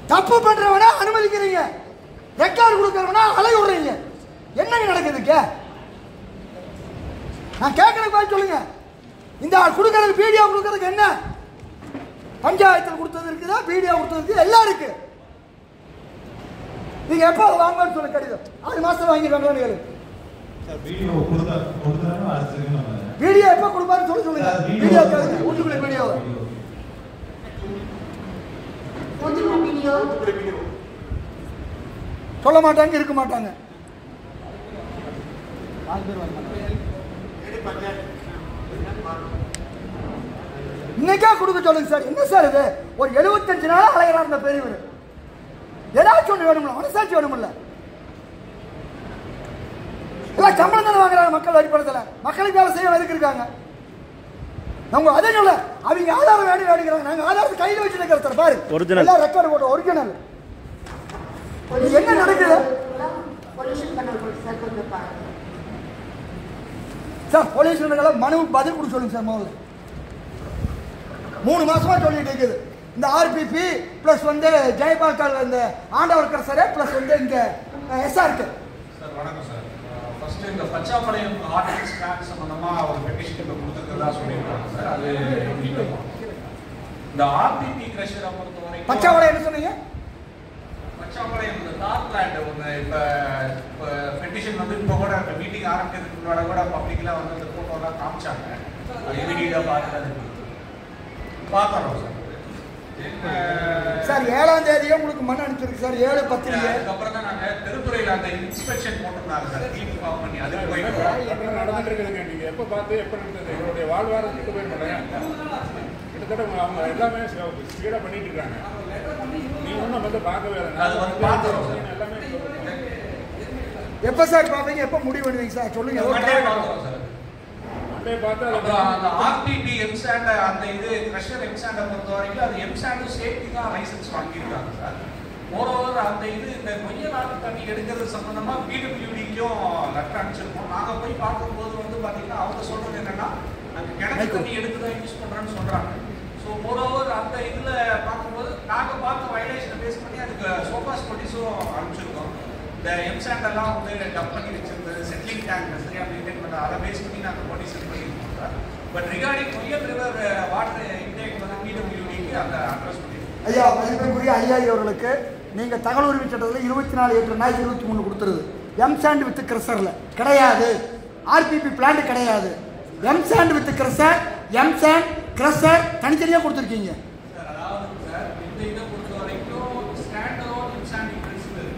தப்பு பண்றவனா அனுமதிக்கிறீங்க ரெக்கார்டு கொடுக்கறவனா அலை விடுறீங்க என்னங்க நடக்குதுக்கு நான் கேட்கறதுக்கு பதில் சொல்லுங்க இந்த கொடுக்கறதுக்கு வீடியோ கொடுக்கறதுக்கு என்ன பஞ்சாயத்தில் கொடுத்தது இருக்குதா வீடியோ கொடுத்தது இருக்குது எல்லாம் இருக்கு நீங்க எப்போ வாங்கன்னு சொல்ல கடிதம் ஆறு மாசத்துல வாங்கிடுவாங்கன்னு கேளு சார் வீடியோ கொடுத்தா கொடுத்தாலும் அடுத்து நம்ம வீடியோ எப்போ கொடுப்பாருன்னு சொல்ல சொல்லுங்க சார், வீடியோ வீடியோ கேளுங்க வீட்டுக்குள்ள வீடியோ சொல்ல மாட்டாங்க இருக்க மாட்டாங்க இன்னைக்கே கொடுக்க சொல்லுங்க சார் என்ன சார் இது ஒரு எழுபத்தஞ்சு நாள் அலைகிறார் இந்த பெரியவர் ஏதாச்சும் ஒன்று வேணும்ல மனசாட்சி வேணும்ல எல்லாம் சம்பளம் தானே வாங்குறாங்க மக்கள் அடிப்படையில் மக்களுக்கு வேலை செய்ய எதுக்கு இருக்காங்க நம்ம அதே சொல்ல அவங்க ஆதாரம் வேணும் வேணுங்கிறாங்க நாங்க ஆதாரத்தை கையில் வச்சு நிற்கிற சார் பாரு Original. எல்லாம் ரெக்கார்டு போட்ட ஒரிஜினல் இது என்ன நடக்குது பொல்யூஷன் கண்ட்ரோல் சார் கொஞ்சம் பாருங்க சார் போலீஸ் மனு பதில் கொடுக்க சொல்லுங்க சார் முதல்ல மூணு மாசமா சொல்லிட்டு இருக்குது இந்த ஆர்பிபி பிளஸ் வந்து ஜெயபால் இந்த ஆண்டவர் கரசரே பிளஸ் வந்து இங்க எஸ்ஆர்க்கு சார் வணக்கம் சார் ஃபர்ஸ்ட் இந்த பச்சாப்பாளையம் ஆர்டிகல் ஸ்டாக் சம்பந்தமா ஒரு பெட்டிஷன் இப்போ கொடுத்துருக்கிறதா சொல்லியிருக்காங்க சார் அது எப்படி இருக்கும்? இந்த ஆர்டிபி கிரஷரை பொறுத்த வரைக்கும் பச்சாவளை என்ன சொன்னீங்க பச்சாப்பாளையம் இந்த தார் பிளான்ட் ஒன்று இப்போ இப்போ பெட்டிஷன் வந்து இப்போ கூட இந்த மீட்டிங் ஆரம்பிக்கிறதுக்கு முன்னாடி கூட பப்ளிக்லாம் வந்து இந்த ஃபோட்டோலாம் காமிச்சாங்க அது இமீடியட்டாக பார்த்துட்டு பார்த்துறோம் சார் என்ன சார் ஏழாம் தேதியே உங்களுக்கு மனு அனுப்பிச்சிருக்கு சார் ஏழு பத்திரிகை அதுக்கப்புறம் தான் நாங்க திருத்துறையில அந்த இன்ஸ்பெக்ஷன் போட்டிருந்தாங்க சார் டீம் ஃபார்ம் பண்ணி அதுக்கு போயிட்டு என்ன நடந்துட்டு இருக்குதுங்க நீங்க எப்ப பார்த்து எப்ப நடந்தது எங்களுடைய வாழ்வாரம் கிட்ட போய் மாட்டாங்க கிட்டத்தட்ட அவங்க- அவங்க எல்லாமே ஸ்பீடா பண்ணிட்டு இருக்காங்க நீங்க ஒன்றும் வந்து பார்க்கவே இல்லை அது வந்து பார்த்துறோம் சார். எல்லாமே எப்போ சார் பார்ப்பீங்க எப்போ முடிவு பண்ணுவீங்க சார் சொல்லுங்க ஒரு மண்டே காரணம். பார்த்துறோம் சார் மண்டே பார்த்து அப்புறம் அந்த அதை ஆர்டிபி எம்சாண்ட் அந்த இது க்ரஷர் எம்சாண்டை பொறுத்த வரைக்கும் அது எம்சாண்டும் சேஃப்டி தான் லைசன்ஸ் வாங்கியிருக்காங்க சார் மோரோவர் அந்த இது இந்த கொஞ்ச நாள் தண்ணி எடுக்கிறது சம்பந்தமா பிடபிள்யூடிக்கும் லெட்டர் அனுப்பிச்சிருக்கோம் நாங்க போய் பார்க்கும்போது வந்து பாத்தீங்கன்னா அவங்க சொல்றது என்னன்னா நாங்க கிணத்து தண்ணி எடுத்து தான் யூஸ் பண்றோம்னு சொல்றாங்க ஸோ மோரோவர் அந்த இதுல பார்க்கும்போது நாங்க பார்த்த வயலேஷனை பேஸ் பண்ணி அதுக்கு சோபாஸ் நோட்டீஸும் அனுப்பிச்சிருக்கோம் இந்த எம்சாண்ட் எல்லாம் வந்து டப் பண்ணி வச்சிருந்தது செட்டிலிங் டேங்க் சரியா மெயின்டைன் பண்ண அதை பேஸ் பண்ணி நாங்கள் நோட்டீஸ் பண்ணியிருக்கோம் sir but regarding Koyyal river water intake வந்து பிடபிள்யூடிக்கு அந்த அட்ரஸ் பண்ணியிருக்கோம் ஐயா மதிப்பிற்குரிய ஐயா அவர்களுக்கு நீங்க தகவல் உரிமை சட்டத்தில் இருபத்தி நாலு எட்டு ரெண்டாயிரத்தி இருபத்தி மூணு கொடுத்துருது எம் சாண்ட் வித் கிரஷர்ல கிடையாது ஆர்பிபி பிளான்ட் கிடையாது M sand with crusher M sand crusher தனித்தனியாக கொடுத்துருக்கீங்க சார் அதாவது சார் இந்த இதை பொறுத்த வரைக்கும் stand alone M sanding principal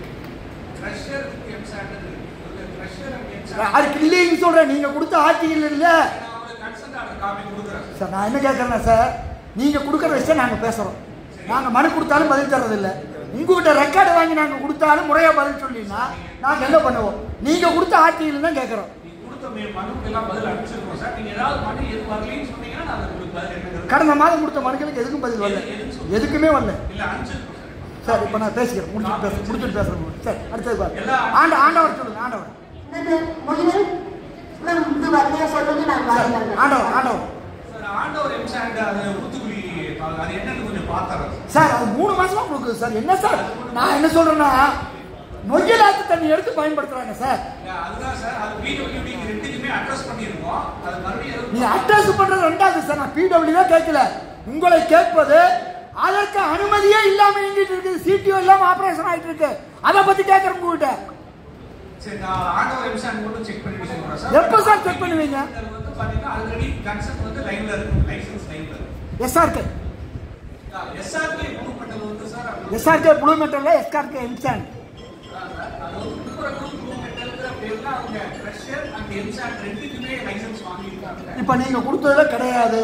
crusher M sand இருக்கு க்ரஷர் அண்ட் எம்சாண்ட் அதுக்கு இல்லைன்னு சொல்றேன் நீங்க கொடுத்த ஆர்டிகல் இல்லை நான் உங்களுக்கு கன்சென்ட் ஆர்டர் காப்பி கொடுக்குறேன் சார் சார் நான் என்ன கேட்குறேன்னா சார் நீங்கள் கொடுக்குற விஷயம் நாங்கள் பேசுகிறோம் நாங்கள் மனு கொடுத்தாலும் பதில் தர்றதில்ல உங்ககிட்ட ரெக்கார்டு வாங்கி நாங்கள் கொடுத்தாலும் முறையாக பதில் சொல்லினா நாங்கள் என்ன பண்ணுவோம் நீங்கள் கொடுத்த ஆர்டிகல் தான் கேட்குறோம் நீங்க கொடுத்த மே- மனுக்கு எல்லாம் பதில் அனுப்பிச்சிருக்கோம் சார் நீங்க ஏதாவது மனு எது வரலன்னு சொன்னீங்கன்னா நான் அதுக்கு உங்களுக்கு பதில் என்னங்கிறது கடந்த மாதம் கொடுத்த மனுக்களுக்கு எதுக்கும் பதில் வரல எதுக்குமே வரல இல்ல அனுப்பிச்சிருக்கோம் சார் சார் இப்போ நான் பேசிக்கிறேன் முடிச்சுட்டு பேச முடிச்சுட்டு பேசுகிறேன் சார் அடுத்தது பாரு எல்லா- ஆண்ட ஆண்டவர் சொல்லுங்க ஆண்டவர் என்னது முடிவு மேம் இது வரலையா சொல்லுங்க நான் சார் வாங்கிக்கிறேன் ஆண்டவர் ஆண்டவர் சார் ஆண்டவர் எம்சாண்ட் அது ஊத்துக்குழி அது என்னன்னு கொஞ்சம் பார்த்துறேன் சார் சார் அது மூணு மாசமா கொடுக்குது சார் என்ன சார் நான் என்ன சொல்றேன்னா நொய்யல் ஆத்து தண்ணி எடுத்து பயன்படுத்துறாங்க சார் அதுதான் சார் அது பிடபிள்யூடி ரெண்டுக்குமே அட்ரஸ் பண்ணியிருக்கோம் அது மறுபடியும் நீ எதுவும் அட்ரஸ் பண்றது ரெண்டாவது சார் நான் பிடபிள்யூ கேட்கல உங்களை கேட்பது அதற்கு அனுமதியே இல்லாம இயங்கிட்டு இருக்குது சிடிஓ இல்லாம ஆபரேஷன் ஆயிட்டு இருக்கு அதை பத்தி கேட்கறேன் உங்ககிட்ட சரி நான் ஆண்டவர் எம்சாண்ட் மட்டும் செக் பண்ணிட்டு சொல்றேன் சார் எப்ப சார் செக் பண்ணுவீங்க அது வந்து பாத்தீங்கன்னா ஆல்ரெடி கன்செப்ட் வந்து லைன்ல இருக்கு லைசன்ஸ் லைன்ல இருக்கு எஸ்ஆர்கே எஸ்ஆர்கே குரூப் பண்ணது வந்து சார் அது எஸ்ஆர்கே ப்ளூ மெட்டல்ல எஸ்ஆர்கே இன்சான் அதான் சார், அது வந்து உட்புற குரூப் மெட்டல்ங்கிற பேர்ல அவங்க ப்ரெஷர் அண்ட் எம்சாண்ட் ரெண்டுக்குமே லைசன்ஸ் வாங்கியிருக்காங்க இப்ப நீங்க கொடுத்ததுல கிடையாது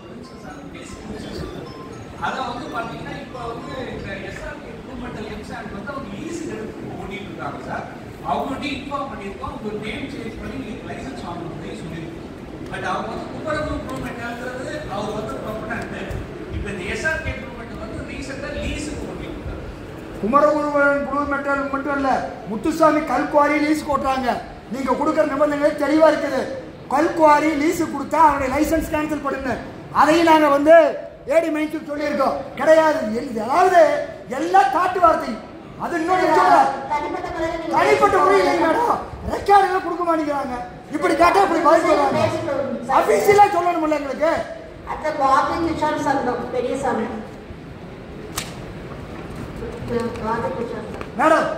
அதை வந்து பாத்தீங்கன்னா இப்போ வந்து இந்த எஸ்ஆர்கே இம்ப்ரூவ்மெண்டல் எம்சாண்ட் வந்து அவங்க ஈஸி எடுத்து ஓட்டிட்டு இருக்காங்க சார் அவங்ககிட்ட இன்ஃபார்ம் பண்ணியிருக்கோம் உங்க நேம் சேஞ்ச் பண்ணி லைசன்ஸ் வாங்கணும்னு சொல்லியிருக்கோம் பட் அவங்க வந்து குப்பரகு இம்ப்ரூவ்மெண்ட்ங்கிறது அவர் வந்து ப்ரொபனண்ட் இப்போ இந்த எஸ்ஆர்கே இம்ப்ரூவ்மெண்ட் வந்து ரீசெண்டாக லீஸுக்கு ஓட்டிட்டு இருக்காங்க குமரகுருவன் ப்ளூ மெட்டல் மட்டும் இல்ல முத்துசாமி கல்குவாரி லீஸ் போட்டாங்க நீங்க கொடுக்குற நிபந்தனை தெளிவா இருக்குது கல்குவாரி லீஸ் கொடுத்தா அவருடைய லைசன்ஸ் கேன்சல் பண்ணுங்க அதையும் நாங்க வந்து ஏடி மைக்கு சொல்லியிருக்கோம் கிடையாது எல்- அதாவது எல்லாம் காட்டு வார்த்தை அது இன்னொன்று சொல்ல தனிப்பட்ட முறையில் நீங்க தனிப்பட்ட பேசிக்கோங்க. முறையில் இல்லைங்க மேடம் ரெக்கார்டுலாம் கொடுக்க மாட்டேங்கிறாங்க இப்படி கேட்டா இப்படி பதில் சொல்றாங்க அபிஷியலா சொல்லணும்ல எங்களுக்கு அத்த பாபி கிஷோர் சங்கம் பெரிய சங்கம் பாபி கிஷோர் சங்கம் மேடம்